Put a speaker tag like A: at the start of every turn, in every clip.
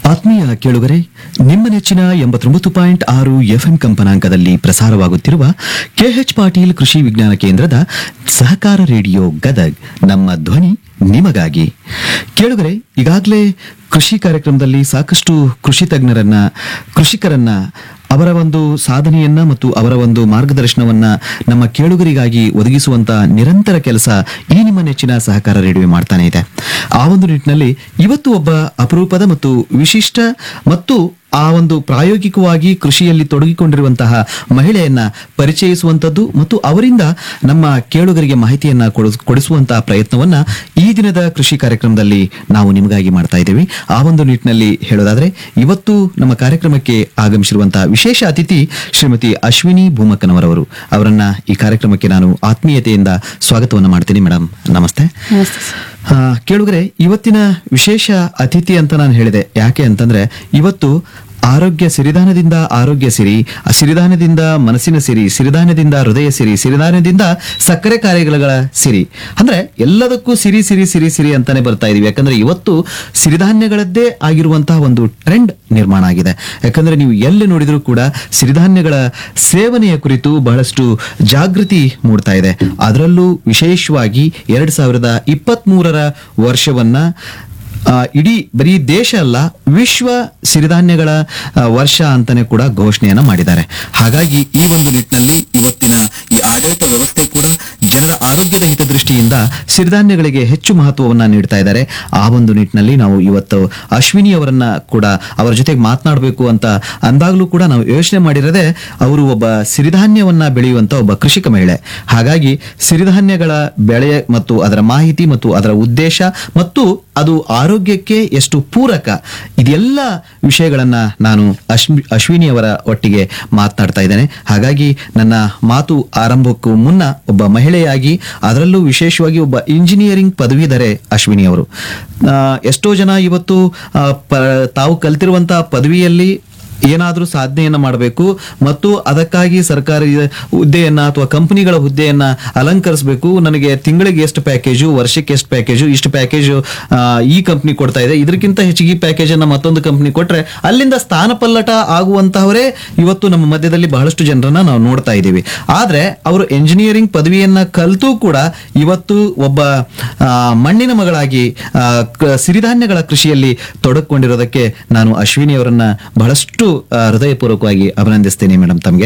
A: ಆತ್ಮೀಯ ಕೇಳುಗರೆ ನಿಮ್ಮ ನೆಚ್ಚಿನ ಎಂಬತ್ತೊಂಬತ್ತು ಪಾಯಿಂಟ್ ಆರು ಎಫ್ಎಂ ಕಂಪನಾಂಕದಲ್ಲಿ ಪ್ರಸಾರವಾಗುತ್ತಿರುವ ಕೆಎಚ್ ಪಾಟೀಲ್ ಕೃಷಿ ವಿಜ್ಞಾನ ಕೇಂದ್ರದ ಸಹಕಾರ ರೇಡಿಯೋ ಗದಗ್ ನಮ್ಮ ಧ್ವನಿ ನಿಮಗಾಗಿ ಕೇಳುಗರೆ ಈಗಾಗಲೇ ಕೃಷಿ ಕಾರ್ಯಕ್ರಮದಲ್ಲಿ ಸಾಕಷ್ಟು ಕೃಷಿ ತಜ್ಞರನ್ನ ಕೃಷಿಕರನ್ನ ಅವರ ಒಂದು ಸಾಧನೆಯನ್ನ ಮತ್ತು ಅವರ ಒಂದು ಮಾರ್ಗದರ್ಶನವನ್ನ ನಮ್ಮ ಕೇಳುಗರಿಗಾಗಿ ಒದಗಿಸುವಂತ ನಿರಂತರ ಕೆಲಸ ಈ ನಿಮ್ಮ ನೆಚ್ಚಿನ ಸಹಕಾರ ರೇಡಿಯೋ ಮಾಡ್ತಾನೆ ಇದೆ ಆ ಒಂದು ನಿಟ್ಟಿನಲ್ಲಿ ಇವತ್ತು ಒಬ್ಬ ಅಪರೂಪದ ಮತ್ತು ವಿಶಿಷ್ಟ ಮತ್ತು ಆ ಒಂದು ಪ್ರಾಯೋಗಿಕವಾಗಿ ಕೃಷಿಯಲ್ಲಿ ತೊಡಗಿಕೊಂಡಿರುವಂತಹ ಮಹಿಳೆಯನ್ನ ಪರಿಚಯಿಸುವಂತದ್ದು ಮತ್ತು ಅವರಿಂದ ನಮ್ಮ ಕೇಳುಗರಿಗೆ ಮಾಹಿತಿಯನ್ನ ಕೊಡಿಸ್- ಕೊಡಿಸುವಂತಹ ಪ್ರಯತ್ನವನ್ನ ಈ ದಿನದ ಕೃಷಿ ಕಾರ್ಯಕ್ರಮದಲ್ಲಿ ನಾವು ನಿಮಗಾಗಿ ಮಾಡ್ತಾ ಇದ್ದೇವೆ ಆ ಒಂದು ನಿಟ್ಟಿನಲ್ಲಿ ಹೇಳೋದಾದ್ರೆ ಇವತ್ತು ನಮ್ಮ ಕಾರ್ಯಕ್ರಮಕ್ಕೆ ಆಗಮಿಸಿರುವಂತಹ ವಿಶೇಷ ಅತಿಥಿ ಶ್ರೀಮತಿ ಅಶ್ವಿನಿ ಭೂಮಕ್ಕನವರವರು ಅವರನ್ನ ಈ ಕಾರ್ಯಕ್ರಮಕ್ಕೆ ನಾನು ಆತ್ಮೀಯತೆಯಿಂದ ಸ್ವಾಗತವನ್ನ ಮಾಡ್ತೀನಿ ಮೇಡಮ್ ನಮಸ್ತೆ
B: ನಮಸ್ತೆ ಸರ್
A: ಆ, ಕೇಳುಗರೆ ಇವತ್ತಿನ ವಿಶೇಷ ಅತಿಥಿ ಅಂತ ನಾನು ಹೇಳಿದೆ ಯಾಕೆ ಅಂತಂದ್ರೆ ಇವತ್ತು ಆರೋಗ್ಯ ಸಿರಿಧಾನದಿಂದ ಆರೋಗ್ಯ ಸಿರಿ ಆ ಸಿರಿಧಾನ್ಯದಿಂದ ಮನಸ್ಸಿನ ಸಿರಿ ಸಿರಿಧಾನ್ಯದಿಂದ ಹೃದಯ ಸಿರಿ ಸಿರಿಧಾನ್ಯದಿಂದ ಸಕ್ಕರೆ ಕಾರ್ಯಗಳ ಸಿರಿ ಅಂದ್ರೆ ಎಲ್ಲದಕ್ಕೂ ಸಿರಿ ಸಿರಿ ಸಿರಿ ಸಿರಿ ಅಂತಾನೆ ಬರ್ತಾ ಇದೀವಿ ಯಾಕಂದ್ರೆ ಇವತ್ತು ಸಿರಿಧಾನ್ಯಗಳದ್ದೇ ಆಗಿರುವಂತಹ ಒಂದು ಟ್ರೆಂಡ್ ನಿರ್ಮಾಣ ಆಗಿದೆ ಯಾಕಂದ್ರೆ ನೀವು ಎಲ್ಲಿ ನೋಡಿದ್ರೂ ಕೂಡ ಸಿರಿಧಾನ್ಯಗಳ ಸೇವನೆಯ ಕುರಿತು ಬಹಳಷ್ಟು ಜಾಗೃತಿ ಮೂಡ್ತಾ ಇದೆ ಅದರಲ್ಲೂ ವಿಶೇಷವಾಗಿ ಎರಡ್ ಸಾವಿರದ ಇಪ್ಪತ್ತ್ ಮೂರರ ವರ್ಷವನ್ನ ಆ, ಇಡೀ ಬರೀ ದೇಶ ಅಲ್ಲ ವಿಶ್ವ ಸಿರಿಧಾನ್ಯಗಳ ಆ, ವರ್ಷ ಅಂತಾನೆ ಕೂಡ ಘೋಷಣೆಯನ್ನ ಮಾಡಿದ್ದಾರೆ ಹಾಗಾಗಿ ಈ ಒಂದು ನಿಟ್ಟಿನಲ್ಲಿ ಇವತ್ತಿನ ಈ ಆಡಳಿತ ವ್ಯವಸ್ಥೆ ಕೂಡ ಜನರ ಆರೋಗ್ಯದ ಹಿತದೃಷ್ಟಿಯಿಂದ ಸಿರಿಧಾನ್ಯಗಳಿಗೆ ಹೆಚ್ಚು ಮಹತ್ವವನ್ನ ನೀಡ್ತಾ ಇದ್ದಾರೆ ಆ ಒಂದು ನಿಟ್ಟಿನಲ್ಲಿ ನಾವು ಇವತ್ತು ಅಶ್ವಿನಿ ಅವರನ್ನ ಕೂಡ ಅವರ ಜೊತೆಗೆ ಮಾತನಾಡಬೇಕು ಅಂತ ಅಂದಾಗ್ಲೂ ಕೂಡ ನಾವು ಯೋಚನೆ ಮಾಡಿರದೆ ಅವರು ಒಬ್ಬ ಸಿರಿಧಾನ್ಯವನ್ನ ಬೆಳೆಯುವಂತ ಒಬ್ಬ ಕೃಷಿಕ ಮಹಿಳೆ ಹಾಗಾಗಿ ಸಿರಿಧಾನ್ಯಗಳ ಬೆಳೆ ಮತ್ತು ಅದರ ಮಾಹಿತಿ ಮತ್ತು ಅದರ ಉದ್ದೇಶ ಮತ್ತು ಅದು ಆರೋಗ್ಯಕ್ಕೆ ಎಷ್ಟು ಪೂರಕ ಇದೆಲ್ಲ ವಿಷಯಗಳನ್ನ ನಾನು ಅಶ್ವಿ ಅಶ್ವಿನಿ ಅವರ ಒಟ್ಟಿಗೆ ಮಾತನಾಡ್ತಾ ಇದ್ದೇನೆ ಹಾಗಾಗಿ ನನ್ನ ಮಾತು ಆರಂಭಕ್ಕೂ ಮುನ್ನ ಒಬ್ಬ ಮಹಿಳೆಯಾಗಿ ಅದರಲ್ಲೂ ವಿಶೇಷವಾಗಿ ಒಬ್ಬ ಇಂಜಿನಿಯರಿಂಗ್ ಪದವೀಧರೆ ಅಶ್ವಿನಿ ಅವರು ಆ, ಎಷ್ಟೋ ಜನ ಇವತ್ತು ಆ, ಪ- ತಾವು ಕಲ್ತಿರುವಂತಹ ಪದವಿಯಲ್ಲಿ ಏನಾದರೂ ಸಾಧನೆಯನ್ನ ಮಾಡಬೇಕು ಮತ್ತು ಅದಕ್ಕಾಗಿ ಸರ್ಕಾರಿ ಹುದ್ದೆಯನ್ನ ಅಥವಾ ಕಂಪನಿಗಳ ಹುದ್ದೆಯನ್ನ ಅಲಂಕರಿಸಬೇಕು ನನಗೆ ತಿಂಗಳಿಗೆ ಎಷ್ಟು ಪ್ಯಾಕೇಜು ವರ್ಷಕ್ಕೆ ಎಷ್ಟು ಪ್ಯಾಕೇಜು ಇಷ್ಟು ಪ್ಯಾಕೇಜು ಈ ಕಂಪನಿ ಕೊಡ್ತಾ ಇದೆ ಇದಕ್ಕಿಂತ ಹೆಚ್ಚಿಗೆ ಪ್ಯಾಕೇಜ್ ಅನ್ನ ಮತ್ತೊಂದು ಕಂಪನಿ ಕೊಟ್ರೆ ಅಲ್ಲಿಂದ ಸ್ಥಾನಪಲ್ಲಟ ಆಗುವಂತಹವರೇ ಇವತ್ತು ನಮ್ಮ ಮಧ್ಯದಲ್ಲಿ ಬಹಳಷ್ಟು ಜನರನ್ನ ನಾವು ನೋಡ್ತಾ ಇದ್ದೀವಿ ಆದ್ರೆ ಅವರು ಎಂಜಿನಿಯರಿಂಗ್ ಪದವಿಯನ್ನ ಕಲಿತು ಕೂಡ ಇವತ್ತು ಒಬ್ಬ ಆ, ಮಣ್ಣಿನ ಮಗಳಾಗಿ ಆ, ಕ- ಸಿರಿಧಾನ್ಯಗಳ ಕೃಷಿಯಲ್ಲಿ ತೊಡಗಿಕೊಂಡಿರೋದಕ್ಕೆ ನಾನು ಅಶ್ವಿನಿ ಅವರನ್ನ ಬಹಳಷ್ಟು ಆ, ಹೃದಯಪೂರ್ವಕವಾಗಿ ಅಭಿನಂದಿಸ್ತೇನೆ ಮೇಡಮ್ ತಮಗೆ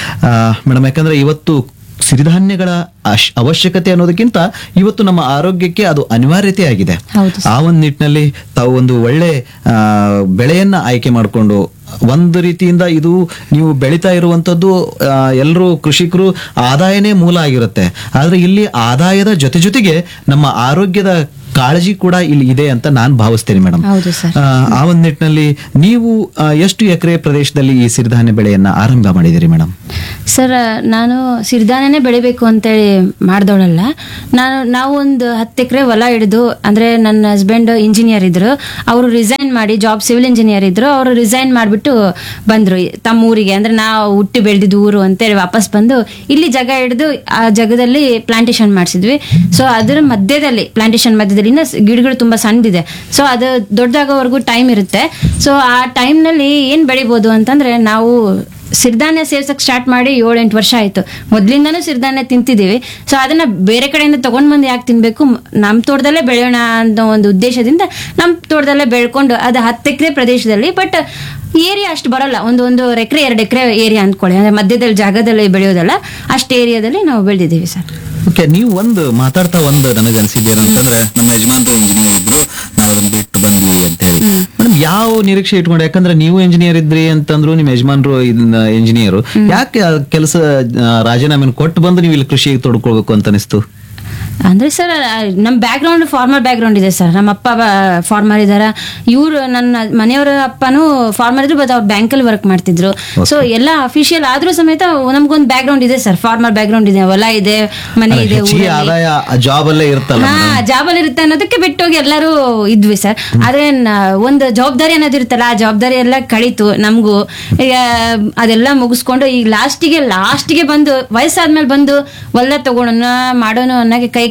A: ಮೇಡಮ್ ಯಾಕಂದ್ರೆ ಇವತ್ತು ಸಿರಿಧಾನ್ಯಗಳ ಅಶ್- ಅವಶ್ಯಕತೆ ಅನ್ನೋದಕ್ಕಿಂತ ಇವತ್ತು ನಮ್ಮ ಆರೋಗ್ಯಕ್ಕೆ ಅದು ಅನಿವಾರ್ಯತೆ ಆಗಿದೆ
B: ಹೌದು
A: ಆ ಒಂದು ನಿಟ್ಟಿನಲ್ಲಿ ತಾವು ಒಂದು ಒಳ್ಳೆ ಆ, ಬೆಳೆಯನ್ನ ಆಯ್ಕೆ ಮಾಡಿಕೊಂಡು ಒಂದು ರೀತಿಯಿಂದ ಇದು ನೀವು ಬೆಳೀತಾ ಇರುವಂತದ್ದು ಎಲ್ಲರೂ ಕೃಷಿಕರು ಆದಾಯನೇ ಮೂಲ ಆಗಿರುತ್ತೆ ಆದ್ರೆ ಇಲ್ಲಿ ಆದಾಯದ ಜೊತೆ ಜೊತೆಗೆ ನಮ್ಮ ಆರೋಗ್ಯದ ಕಾಳಜಿ ಕೂಡ ಇಲ್ಲಿ ಇದೆ ಅಂತ ನಾನು ಭಾವಿಸ್ತೇನೆ ಮೇಡಮ್
B: ಹೌದು ಸರ್
A: ಆ ಒಂದು ನಿಟ್ಟಿನಲ್ಲಿ ನೀವು ಆ, ಎಷ್ಟು ಎಕರೆ ಪ್ರದೇಶದಲ್ಲಿ ಈ ಸಿರಿಧಾನ್ಯ ಬೆಳೆಯನ್ನ ಆರಂಭ ಮಾಡಿದಿರಿ ಮೇಡಮ್
B: ಸರ್ ನಾನು ಸಿರಿಧಾನ್ಯನೇ ಬೆಳಿಬೇಕು ಅಂತೇಳಿ ಮಾಡ್ದವಳಲ್ಲ ನಾನು ನಾವು ಒಂದು ಹತ್ತು ಎಕರೆ ಹೊಲ ಹಿಡಿದು ಅಂದ್ರೆ ನನ್ನ ಹಸ್ಬೆಂಡ್ ಇಂಜಿನಿಯರ್ ಇದ್ರು ಅವರು ರಿಸೈನ್ ಮಾಡಿ ಜಾಬ್ ಸಿವಿಲ್ ಇಂಜಿನಿಯರ್ ಇದ್ರು ಅವರು ರಿಸೈನ್ ಮಾಡಿಬಿಟ್ಟು ಬಂದ್ರು ತಮ್ಮ ಊರಿಗೆ ಅಂದ್ರೆ ನಾವು ಹುಟ್ಟಿ ಬೆಳೆದಿದ್ದು ಊರು ಅಂತೇಳಿ ವಾಪಸ್ ಬಂದು ಇಲ್ಲಿ ಜಾಗ ಹಿಡಿದು ಆ ಜಾಗದಲ್ಲಿ ಪ್ಲಾಂಟೇಶನ್ ಮಾಡಿಸಿದ್ವಿ ಸೊ ಅದರ ಮಧ್ಯದಲ್ಲಿ ಪ್ಲಾಂಟೇಶನ್ ಮಧ್ಯದಲ್ಲಿ ಇನ್ನ ಸ್- ಗಿಡಗಳು ತುಂಬಾ ಸಣ್ಣದಿದೆ ಸೊ ಅದು ದೊಡ್ಡದಾಗೋವರೆಗೂ ಟೈಮ್ ಇರುತ್ತೆ ಸೊ ಆ ಟೈಮ್ನಲ್ಲಿ ಏನು ಬೆಳಿಬೋದು ಅಂತಂದ್ರೆ ನಾವು ಸಿರಿಧಾನ್ಯ ಸೇರ್ಸಕ್ ಸ್ಟಾರ್ಟ್ ಮಾಡಿ ಏಳೆಂಟು ವರ್ಷ ಆಯ್ತು ಮೊದ್ಲಿಂದಾನು ಸಿರಿಧಾನ್ಯ ತಿಂತಿದ್ದೀವಿ ಸೊ ಅದನ್ನ ಬೇರೆ ಕಡೆಯಿಂದ ತಗೊಂಡ್ ಬಂದು ಯಾಕೆ ತಿನ್ಬೇಕು ಮ್- ನಮ್ಮ ತೋಟದಲ್ಲೇ ಬೆಳೆಯೋಣ ಅನ್ನೋ ಒಂದು ಉದ್ದೇಶದಿಂದ ನಮ್ಮ ತೋಟದಲ್ಲೇ ಬೆಳ್ಕೊಂಡು ಅದು ಹತ್ತು ಎಕರೆ ಪ್ರದೇಶದಲ್ಲಿ ಬಟ್ ಏರಿಯಾ ಅಷ್ಟು ಬರಲ್ಲ ಒಂದು ಒಂದು ಎಕರೆ ಎರಡು ಎಕರೆ ಏರಿಯಾ ಅಂದ್ಕೊಳ್ಳಿ ಅಂದ್ರೆ ಮಧ್ಯದಲ್ಲಿ ಜಾಗದಲ್ಲಿ ಬೆಳೆಯೋದಲ್ಲ ಅಷ್ಟು ಏರಿಯಾದಲ್ಲಿ ನಾವು ಬೆಳೆದಿದ್ದೀವಿ ಸರ್
A: ಓಕೆ ನೀವು ಒಂದು ಮಾತಾಡ್ತಾ ಒಂದು ನನಗೆ ಅನ್ಸಿದ್ದೇನಂತಂದ್ರೆ ನಮ್ಮ ಯಜಮಾನ್ರು ಇಂಜಿನಿಯರ್ ಇದ್ರು ನಾವು ಅದನ್ನ ಬಿಟ್ಟು ಬಂದ್ವಿ ಅಂತ ಹೇಳಿ ಮೇಡಮ್ ಯಾವ ನಿರೀಕ್ಷೆ ಇಟ್ಕೊಂಡು ಯಾಕಂದ್ರೆ ನೀವು ಇಂಜಿನಿಯರ್ ಇದ್ರಿ ಅಂತಂದ್ರು ನಿಮ್ಮ ಯಜಮಾನ್ರು ಇದನ್ನ ಇಂಜಿನಿಯರ್ ಯಾಕೆ ಆ ಕೆಲಸ ಆ, ರಾಜೀನಾಮೆನ ಕೊಟ್ಟು ಬಂದು ನೀವು ಇಲ್ಲಿ ಕೃಷಿಗೆ ತೊಡ್ಕೊಳ್ಬೇಕು ಅಂತ ಅನಿಸ್ತು
B: ಅಂದ್ರೆ ಸರ್ ನಮ್ಮ ಬ್ಯಾಕ್ಗ್ರೌಂಡ್ ಫಾರ್ಮರ್ ಬ್ಯಾಕ್ಗ್ರೌಂಡ್ ಇದೆ ಸರ್ ನಮ್ಮ ಅಪ್ಪ ಫಾರ್ಮರ್ ಇದಾರ ಇವ್ರು ನನ್ನ ಮನೆಯವರ ಅಪ್ಪನೂ ಫಾರ್ಮರ್ ಇದ್ರು ಬಟ್ ಅವ್ರು ಬ್ಯಾಂಕಲ್ಲಿ ವರ್ಕ್ ಮಾಡ್ತಿದ್ರು ಸೊ ಎಲ್ಲ ಅಫಿಷಿಯಲ್ ಆದ್ರೂ ಸಮೇತ ನಮ್ಗೊಂದು ಬ್ಯಾಕ್ಗ್ರೌಂಡ್ ಇದೆ ಸರ್ ಫಾರ್ಮರ್ ಬ್ಯಾಕ್ಗ್ರೌಂಡ್ ಇದೆ ಹೊಲ ಇದೆ ಮನೆ ಇದೆ
A: ಹೆಚ್ಚಿಗೆ
B: ಊರಲ್ಲಿ.
A: ಆದಾಯ ಜಾಬ್ ಅಲ್ಲೇ ಇರುತ್ತಲ್ಲ
B: ಹಾ ಜಾಬಲ್ಲಿ ಇರುತ್ತೆ ಅನ್ನೋದಕ್ಕೆ ಬಿಟ್ಟೋಗಿ ಎಲ್ಲರೂ ಇದ್ವಿ ಸರ್ ಆದ್ರೆ ನ- ಒಂದು ಜವಾಬ್ದಾರಿ ಅನ್ನೋದಿರುತ್ತಲ್ಲ ಆ ಜವಾಬ್ದಾರಿ ಎಲ್ಲ ಕಳೀತು ನಮಗೂ ಈಗ ಅದೆಲ್ಲ ಮುಗಿಸ್ಕೊಂಡು ಈಗ ಲಾಸ್ಟಿಗೆ ಲಾಸ್ಟಿಗೆ ಬಂದು ವಯಸ್ಸಾದ್ಮೇಲೆ ಬಂದು ಹೊಲ ತಗೊಳೋಣ ಮಾಡೋಣ ಅನ್ನೋಕೆ ಕೈ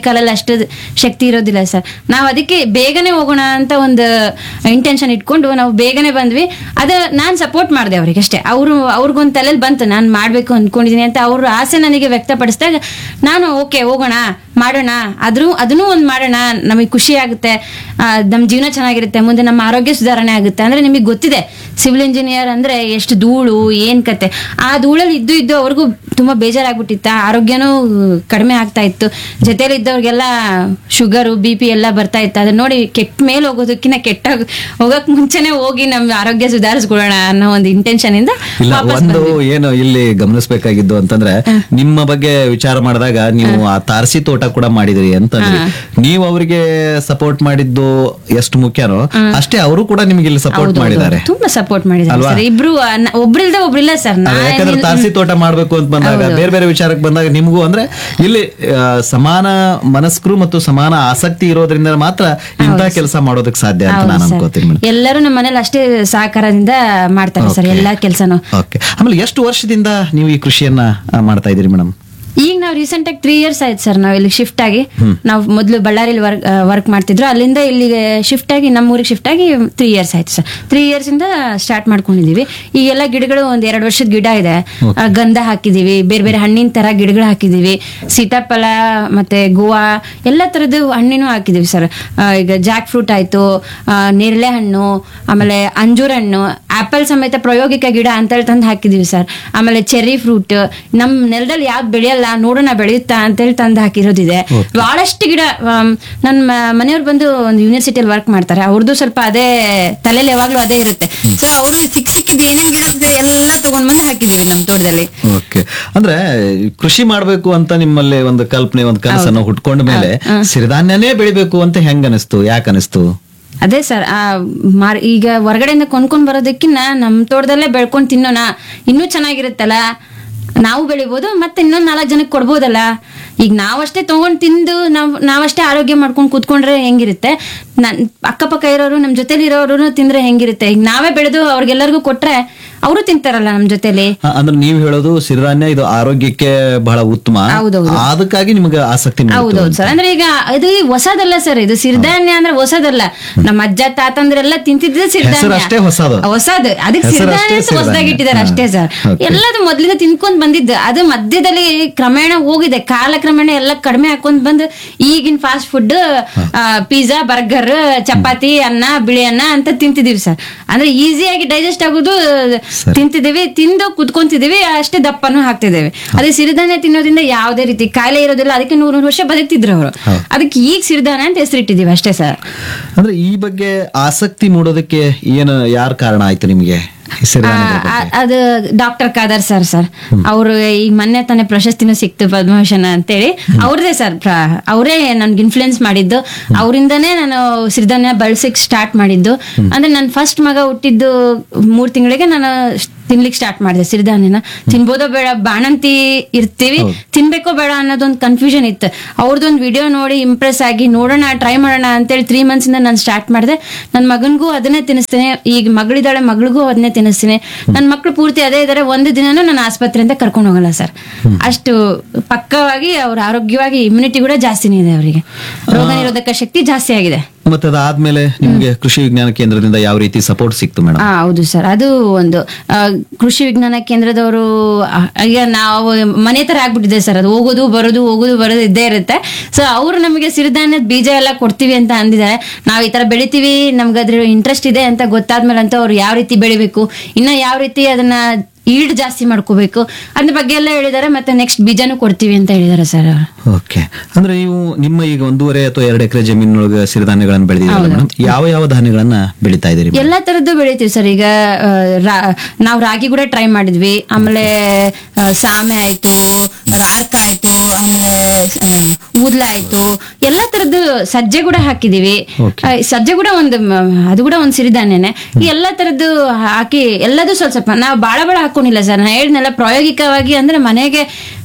B: ಕಾಲಲ್ಲಿ ಅಷ್ಟು ಶಕ್ತಿ ಇರೋದಿಲ್ಲ ಸರ್ ನಾವು ಅದಕ್ಕೆ ಬೇಗನೆ ಹೋಗೋಣ ಅಂತ ಒಂದು ಇಂಟೆನ್ಷನ್ ಇಟ್ಕೊಂಡು ನಾವು ಬೇಗನೆ ಬಂದ್ವಿ ಅದ ನಾನು ಸಪೋರ್ಟ್ ಮಾಡಿದೆ ಅವ್ರಿಗೆ ಅಷ್ಟೇ ಅವರು ಅವ್ರಿಗೊಂದು ತಲೆಯಲ್ಲಿ ಬಂತು ನಾನು ಮಾಡಬೇಕು ಅಂದ್ಕೊಂಡಿದ್ದೀನಿ ಅಂತ ಅವ್ರ ಆಸೆ ನನಗೆ ವ್ಯಕ್ತಪಡಿಸಿದಾಗ ನಾನು ಓಕೆ ಹೋಗೋಣ ಮಾಡೋಣ ಆದ್ರೂ ಅದನ್ನೂ ಒಂದು ಮಾಡೋಣ ನಮಗೆ ಖುಷಿ ಆಗುತ್ತೆ ಆ, ನಮ್ಮ ಜೀವನ ಚೆನ್ನಾಗಿರುತ್ತೆ ಮುಂದೆ ನಮ್ಮ ಆರೋಗ್ಯ ಸುಧಾರಣೆ ಆಗುತ್ತೆ ಅಂದ್ರೆ ನಿಮಗೆ ಗೊತ್ತಿದೆ ಸಿವಿಲ್ ಇಂಜಿನಿಯರ್ ಅಂದ್ರೆ ಎಷ್ಟು ಧೂಳು ಏನ್ ಕತೆ ಆ ಧೂಳಲ್ಲಿ ಇದ್ದು ಇದ್ದು ಅವ್ರಿಗೂ ತುಂಬಾ ಬೇಜಾರಾಗ್ಬಿಟ್ಟಿತ್ತ ಆರೋಗ್ಯನೂ ಕಡಿಮೆ ಆಗ್ತಾ ಇತ್ತು ಜೊತೆಲಿ ಇದ್ದವ್ರಿಗೆಲ್ಲ ಶುಗರು ಬಿ ಪಿ ಎಲ್ಲ ಬರ್ತಾ ಇತ್ತು ಅದನ್ನ ನೋಡಿ ಕೆಟ್ಟ ಮೇಲೆ ಹೋಗೋದಕ್ಕಿಂತ ಕೆಟ್ಟ ಹೋಗಕ್ ಮುಂಚೆನೆ ಹೋಗಿ ನಮ್ಮ ಆರೋಗ್ಯ ಸುಧಾರಿಸ್ಕೊಳ್ಳೋಣ ಅನ್ನೋ ಒಂದು ಇಂಟೆನ್ಷನ್ ಇಂದ
A: ಇಲ್ಲ
B: ವಾಪಸ್
A: ಒಂದು ಏನು ಇಲ್ಲಿ ಗಮನಿಸಬೇಕಾಗಿದ್ದು ಅಂತಂದ್ರೆ ನಿಮ್ಮ ಬಗ್ಗೆ ವಿಚಾರ ಮಾಡಿದಾಗ ನೀವು ಆ ತಾರಸಿ ತೋಟ ಕೂಡ ಮಾಡಿದಿರಿ ಅಂತಂದ್ರಿ ನೀವು ಅವರಿಗೆ ಸಪೋರ್ಟ್ ಮಾಡಿದ್ದು ಎಷ್ಟು ಮುಖ್ಯನೋ ಅಷ್ಟೇ ಅವರು ಕೂಡ ನಿಮ್ಗೆ ಇಲ್ಲಿ ಸಪೋರ್ಟ್ ಮಾಡಿದ್ದಾರೆ
B: ತುಂಬಾ ಸಪೋರ್ಟ್ ಮಾಡಿದ್ದಾರೆ
A: ಅಲ್ವಾ?
B: ಸರ್ ಇಬ್ರು ಅನ್ನ- ಒಬ್ರಿಲ್ದೆ ಒಬ್ರಿಲ್ಲ ಸರ್
A: ಅದೇ ಯಾಕಂದ್ರೆ ತಾರಸಿ ತೋಟ ಮಾಡ್ಬೇಕು ಅಂತ ಬಂದಾಗ ಬೇರೆ ಬೇರೆ ವಿಚಾರಕ್ಕೆ ಬಂದಾಗ ನಿಮಗೂ ಅಂದ್ರೆ ಇಲ್ಲಿ ಆ, ಸಮಾನ ಮನಸ್ಕರು ಮತ್ತು ಸಮಾನ ಆಸಕ್ತಿ ಇರೋದ್ರಿಂದ ಮಾತ್ರ ಇಂಥ ಕೆಲಸ ಮಾಡೋದಕ್ಕೆ ಸಾಧ್ಯ ಅಂತ ನಾನು ಅನ್ಕೋತೀನಿ ಮೇಡಮ್
B: ಎಲ್ಲರೂ ನಮ್ಮ ಮನೇಲಿ ಅಷ್ಟೇ ಸಹಕಾರದಿಂದ ಮಾಡ್ತಾರೆ ಸರ್ ಎಲ್ಲಾ ಕೆಲ್ಸನು
A: ಓಕೆ ಆಮೇಲೆ ಎಷ್ಟು ವರ್ಷದಿಂದ ನೀವು ಈ ಕೃಷಿಯನ್ನ ಆ, ಮಾಡ್ತಾ ಇದ್ದೀರಿ ಮೇಡಮ್
B: ಈಗ ನಾವು ರೀಸೆಂಟ್ ಆಗಿ ತ್ರೀ ಇಯರ್ಸ್ ಆಯ್ತು ಸರ್ ನಾವು ಇಲ್ಲಿ ಶಿಫ್ಟ್ ಆಗಿ ನಾವು ಮೊದಲು ಬಳ್ಳಾರಿಲಿ ವರ್ಕ್ ವರ್ಕ್ ಮಾಡ್ತಿದ್ರು ಅಲ್ಲಿಂದ ಇಲ್ಲಿಗೆ ಶಿಫ್ಟ್ ಆಗಿ ನಮ್ಮ ಊರಿಗೆ ಶಿಫ್ಟ್ ಆಗಿ ತ್ರೀ ಇಯರ್ಸ್ ಆಯ್ತು ಸರ್ ತ್ರೀ ಇಯರ್ಸ್ ಇಂದ ಸ್ಟಾರ್ಟ್ ಮಾಡ್ಕೊಂಡಿದೀವಿ ಈ ಎಲ್ಲ ಗಿಡಗಳು ಒಂದ್ ಎರಡು ವರ್ಷದ ಗಿಡ ಇದೆ ಆ, ಗಂಧ ಹಾಕಿದೀವಿ ಬೇರೆ ಬೇರೆ ಹಣ್ಣಿನ ತರ ಗಿಡಗಳು ಹಾಕಿದೀವಿ ಸೀತಾಫಲ ಮತ್ತೆ ಗೋವಾ ಎಲ್ಲ ತರದ್ದು ಹಣ್ಣಿನೂ ಹಾಕಿದೀವಿ ಸರ್ ಈಗ ಜಾಕ್ ಫ್ರೂಟ್ ಆಯ್ತು ಆ, ನೇರಳೆ ಹಣ್ಣು ಆಮೇಲೆ ಅಂಜೂರ ಹಣ್ಣು ಆಪಲ್ ಸಮೇತ ಪ್ರಾಯೋಗಿಕ ಗಿಡ ಅಂತೇಳಿ ತಂದು ಹಾಕಿದೀವಿ ಸರ್ ಆಮೇಲೆ ಚೆರ್ರಿ ಫ್ರೂಟ್ ನಮ್ ನೆಲದಲ್ಲಿ ಯಾವ್ದು ಬೆಳೆಯಲ್ಲ ನೋಡೋಣ ಬೆಳೆಯುತ್ತಾ ಅಂತೇಳಿ ತಂದು ಹಾಕಿರೋದಿದೆ ಬಹಳಷ್ಟು ಗಿಡ ಆಮ್, ನನ್ ಮ- ಮನೆಯವ್ರು ಬಂದು ಒಂದು ಯೂನಿವರ್ಸಿಟಿಯಲ್ಲಿ ವರ್ಕ್ ಮಾಡ್ತಾರೆ ಅವ್ರದ್ದು ಸ್ವಲ್ಪ ಅದೇ ತಲೆಯಲ್ಲಿ ಯಾವಾಗ್ಲೂ ಅದೇ ಇರುತ್ತೆ ಸೊ ಅವರು ಸಿಕ್ ಸಿಕ್ಕಿದ್ದು ಏನೇನ್ ಗಿಡ ಇದೆ ಎಲ್ಲ ತಗೊಂಡ್ ಬಂದು ಹಾಕಿದೀವಿ ನಮ್ ತೋಟದಲ್ಲಿ
A: ಓಕೆ ಅಂದ್ರೆ ಕೃಷಿ ಮಾಡ್ಬೇಕು ಅಂತ ನಿಮ್ಮಲ್ಲಿ ಒಂದು ಕಲ್ಪನೆ ಒಂದು ಕನಸನ್ನು ಹುಟ್ಕೊಂಡ ಮೇಲೆ ಸಿರಿಧಾನ್ಯನೇ ಬೆಳಿಬೇಕು ಅಂತ ಹೆಂಗ್ ಅನಿಸ್ತು ಯಾಕೆ ಅನಿಸ್ತು
B: ಅದೇ ಸರ್ ಆ ಮಾರ್ ಈಗ ಹೊರಗಡೆಯಿಂದ ಕೊಂಡ್ಕೊಂಡ್ ಬರೋದಕ್ಕಿನ್ನ ನಮ್ ತೋಟದಲ್ಲೇ ಬೆಳ್ಕೊಂಡ್ ತಿನ್ನೋಣ ಇನ್ನೂ ಚೆನ್ನಾಗಿರುತ್ತಲ್ಲ ನಾವು ಬೆಳಿಬೋದು ಮತ್ತೆ ಇನ್ನೊಂದ್ ನಾಲ್ಕು ಜನಕ್ಕೆ ಕೊಡ್ಬೋದಲ್ಲ ಈಗ ನಾವಷ್ಟೇ ತಗೊಂಡ್ ತಿಂದು ನಾವ್ ನಾವಷ್ಟೇ ಆರೋಗ್ಯ ಮಾಡ್ಕೊಂಡು ಕೂತ್ಕೊಂಡ್ರೆ ಹೆಂಗಿರುತ್ತೆ ನನ್ ಅಕ್ಕಪಕ್ಕ ಇರೋರು ನಮ್ ಜೊತೆಲಿ ಇರೋರು ತಿಂದ್ರೆ ಹೆಂಗಿರುತ್ತೆ ಈಗ ನಾವೇ ಬೆಳೆದು ಅವ್ರಿಗೆಲ್ಲರಿಗೂ ಕೊಟ್ರೆ ಅವರು ತಿಂತಾರಲ್ಲ ನಮ್ ಜೊತೆಲಿ
A: ಆ, ಅಂದ್ರೆ ನೀವು ಹೇಳೋದು ಸಿರಿಧಾನ್ಯ ಇದು ಆರೋಗ್ಯಕ್ಕೆ ಬಹಳ ಉತ್ತಮ
B: ಹೌದೌದು.
A: ಅದಕ್ಕಾಗಿ ನಿಮ್ಗೆ ಆಸಕ್ತಿ ಮೂಡಿತು.
B: ಹೌದೌದು ಸರ್ ಅಂದ್ರೆ ಈಗ ಇದು ಹೊಸದಲ್ಲ ಸರ್ ಇದು ಸಿರಿಧಾನ್ಯ ಅಂದ್ರೆ ಹೊಸದಲ್ಲ ನಮ್ಮ ಅಜ್ಜ ತಾತಂದ್ರೆಲ್ಲ ತಿಂತಿದ್ದೆ ಸಿರಿಧಾನ್ಯ
A: ಹೆಸರು ಅಷ್ಟೇ ಹೊಸದು.
B: ಹೊಸದು ಅದಕ್ಕೆ
A: ಹೆಸರು
B: ಸಿರಿಧಾನ್ಯ
A: ಅಷ್ಟೇ
B: ಅಂತ
A: ಸಿರಿಧಾನ್ಯ.
B: ಹೊಸದಾಗಿ ಇಟ್ಟಿದ್ದಾರೆ
A: ಹಾ.
B: ಅಷ್ಟೇ ಸರ್
A: Okay.
B: ಎಲ್ಲದು ಮೊದ್ಲಿಂದ ತಿನ್ಕೊಂಡ್ ಬಂದಿದ್ದು ಅದು ಮಧ್ಯದಲ್ಲಿ ಕ್ರಮೇಣ ಹೋಗಿದೆ ಕಾಲಕ್ರಮೇಣ ಎಲ್ಲ ಕಡಿಮೆ ಹಾಕೊಂಡ್ ಬಂದು ಈಗಿನ fast food pizza burger chapati ಅನ್ನ ಬಿಳಿ ಅನ್ನ ಅಂತ ತಿಂತಿದೀವಿ ಸರ್ ಅಂದ್ರೆ ಈಸಿಯಾಗಿ ಡೈಜೆಸ್ಟ್ ಆಗೋದು
A: ಸರಿ.
B: ತಿಂತಿದೀವಿ ತಿಂದು ಕುತ್ಕೊಂತಿದೀವಿ ಅಷ್ಟೇ ದಪ್ಪನೂ ಹಾಕ್ತಿದ್ದೇವೆ ಅದೇ ಸಿರಿಧಾನ್ಯ ತಿನ್ನೋದ್ರಿಂದ ಯಾವುದೇ ರೀತಿ ಕಾಯಿಲೆ ಇರೋದಿಲ್ಲ ಅದಕ್ಕೆ ನೂರು ನೂರು ವರ್ಷ ಬದುಕ್ತಿದ್ರು ಅವರು
A: ಹೌದು.
B: ಅದಕ್ಕೆ ಈಗ ಸಿರಿಧಾನ್ಯ ಅಂತ ಹೆಸರಿಟ್ಟಿದೀವಿ ಅಷ್ಟೇ ಸರ್
A: ಅಂದ್ರೆ ಈ ಬಗ್ಗೆ ಆಸಕ್ತಿ ಮೂಡೋದಕ್ಕೆ ಏನು ಯಾರ ಕಾರಣ ಆಯ್ತು ನಿಮಗೆ ಈ ಸಿರಿಧಾನ್ಯಗಳ ಬಗ್ಗೆ?
B: ಆ- ಅದು ಡಾಕ್ಟರ್ ಕಾದರ್ ಸರ್ ಸರ್ ಅವರು ಈಗ ಮೊನ್ನೆ ತಾನೇ ಪ್ರಶಸ್ತಿನೂ ಸಿಕ್ತು ಪದ್ಮಭೂಷಣ ಅಂತೇಳಿ ಅವ್ರದೇ ಸರ್ ಅವರೇ ನನ್ಗೆ ಇನ್ಫ್ಲುಯೆನ್ಸ್ ಮಾಡಿದ್ದು ಅವರಿಂದನೇ ನಾನು ಸಿರಿಧಾನ್ಯ ಬಳಸಕ್ ಸ್ಟಾರ್ಟ್ ಮಾಡಿದ್ದು ಅಂದ್ರೆ ನನ್ನ ಫಸ್ಟ್ ಮಗ ಹುಟ್ಟಿದ್ದು ಮೂರ್ ತಿಂಗಳಿಗೆ ನಾನು ತಿನ್ಲಿಕ್ಕೆ ಸ್ಟಾರ್ಟ್ ಮಾಡಿದೆ ಸಿರಿಧಾನ್ಯನ ತಿನ್ಬೋದೋ ಬೇಡ ಬಾಣಂತಿ ಇರ್ತೀವಿ ತಿನ್ಬೇಕೋ ಬೇಡ ಅನ್ನೋದೊಂದು ಕನ್ಫ್ಯೂಷನ್ ಇತ್ತು ಅವ್ರದ್ದೊಂದು ವಿಡಿಯೋ ನೋಡಿ ಇಂಪ್ರೆಸ್ ಆಗಿ ನೋಡೋಣ ಟ್ರೈ ಮಾಡೋಣ ಅಂತೇಳಿ ತ್ರೀ ಮಂತ್ಸ್ ಇಂದ ನಾನು ಸ್ಟಾರ್ಟ್ ಮಾಡಿದೆ ನನ್ನ ಮಗನಿಗೂ ಅದನ್ನೇ ತಿನ್ನಿಸ್ತೇನೆ ಈಗ ಮಗಳಿದ್ದಾಳೆ ಮಗಳಿಗೂ ಅದನ್ನೇ ತಿನ್ನಿಸ್ತೀನಿ ನನ್ನ ಮಕ್ಕಳು ಪೂರ್ತಿ ಅದೇ ಇದಾರೆ ಒಂದು ದಿನನೂ ನಾನು ಆಸ್ಪತ್ರೆಯಿಂದ ಕರ್ಕೊಂಡು ಹೋಗಲ್ಲ ಸರ್ ಅಷ್ಟು ಪಕ್ಕವಾಗಿ ಅವ್ರ ಆರೋಗ್ಯವಾಗಿ ಇಮ್ಯುನಿಟಿ ಕೂಡ ಜಾಸ್ತಿನೇ ಇದೆ ಅವರಿಗೆ ರೋಗ ನಿರೋಧಕ ಶಕ್ತಿ ಜಾಸ್ತಿ ಆಗಿದೆ
A: ಮತ್ತೆ ಅದಾದ್ಮೇಲೆ ನಿಮ್ಗೆ ಕೃಷಿ ವಿಜ್ಞಾನ ಕೇಂದ್ರದಿಂದ ಯಾವ ರೀತಿ ಸಪೋರ್ಟ್ ಸಿಕ್ತು ಮೇಡಮ್
B: ಆ, ಹೌದು ಸರ್ ಅದು ಒಂದು ಆ, ಕೃಷಿ ವಿಜ್ಞಾನ ಕೇಂದ್ರದವರು ಆ, ಈಗ ನಾವು ಮನೆ ತರ ಆಗ್ಬಿಟ್ಟಿದೆ ಸರ್ ಅದು ಹೋಗೋದು ಬರೋದು ಹೋಗೋದು ಬರೋದು ಇದ್ದೇ ಇರುತ್ತೆ ಸೊ ಅವರು ನಮಗೆ ಸಿರಿಧಾನ್ಯದ ಬೀಜ ಎಲ್ಲ ಕೊಡ್ತೀವಿ ಅಂತ ಅಂದಿದ್ದಾರೆ ನಾವು ಈ ತರ ಬೆಳಿತೀವಿ ನಮ್ಗೆ ಅದ್ರ ಇಂಟ್ರೆಸ್ಟ್ ಇದೆ ಅಂತ ಗೊತ್ತಾದ್ಮೇಲೆ ಅಂತ ಅವ್ರು ಯಾವ ರೀತಿ ಬೆಳಿಬೇಕು ಇನ್ನ ಯಾವ ರೀತಿ ಅದನ್ನ ಈಲ್ಡ್ ಜಾಸ್ತಿ ಮಾಡ್ಕೋಬೇಕು ಅದ್ರ ಬಗ್ಗೆ ಎಲ್ಲ ಹೇಳಿದ್ದಾರೆ ಮತ್ತೆ ನೆಕ್ಸ್ಟ್ ಬೀಜನೂ ಕೊಡ್ತೀವಿ ಅಂತ ಹೇಳಿದ್ದಾರೆ ಸರ್ ಅವರು
A: ಓಕೆ ಅಂದ್ರೆ ನೀವು ನಿಮ್ಮ ಈಗ ಒಂದೂವರೆ ಅಥವಾ ಎರಡು ಎಕರೆ ಜಮೀನೊಳಗೆ ಸಿರಿಧಾನ್ಯಗಳನ್ನು ಬೆಳೆದಿದ್ದೀರಾ ಮೇಡಮ್ ಯಾವ ಯಾವ ಧಾನ್ಯಗಳನ್ನ ಬೆಳಿತಾ ಇದ್ದೀರಿ madam?
B: ಎಲ್ಲಾ ತರದ್ದು ಬೆಳಿತೀವಿ ಸರ್ ಈಗ ಆ, ರಾ- ನಾವು ರಾಗಿ ಕೂಡ ಟ್ರೈ ಮಾಡಿದ್ವಿ ಆಮೇಲೆ ಆ, ಸಾಮೆ ಆಯ್ತು ಅರ್ಕ ಆಯ್ತು ಆಮೇಲೆ ಆ, ಊದ್ಲ ಆಯ್ತು ಎಲ್ಲಾ ತರದ್ದು ಸಜ್ಜೆ ಕೂಡ ಹಾಕಿದೀವಿ
A: Okay.
B: ಆ, ಸಜ್ಜೆ ಕೂಡ ಒಂದು ಮ- ಅದು ಕೂಡ ಒಂದು ಸಿರಿಧಾನ್ಯನೇ ಈ ಎಲ್ಲಾ ತರದ್ದು ಹಾಕಿ ಎಲ್ಲದೂ ಸ್ವಲ್ಪ ಸ್ವಲ್ಪ ನಾವು ಬಾಳ ಬಾಳ ಹಾಕೊಂಡಿಲ್ಲ ಸರ್ ನಾ ಹೇಳಿದ್ನೆಲ್ಲ ಪ್ರಾಯೋಗಿಕವಾಗಿ ಅಂದ್ರೆ ಮನೆಗೆ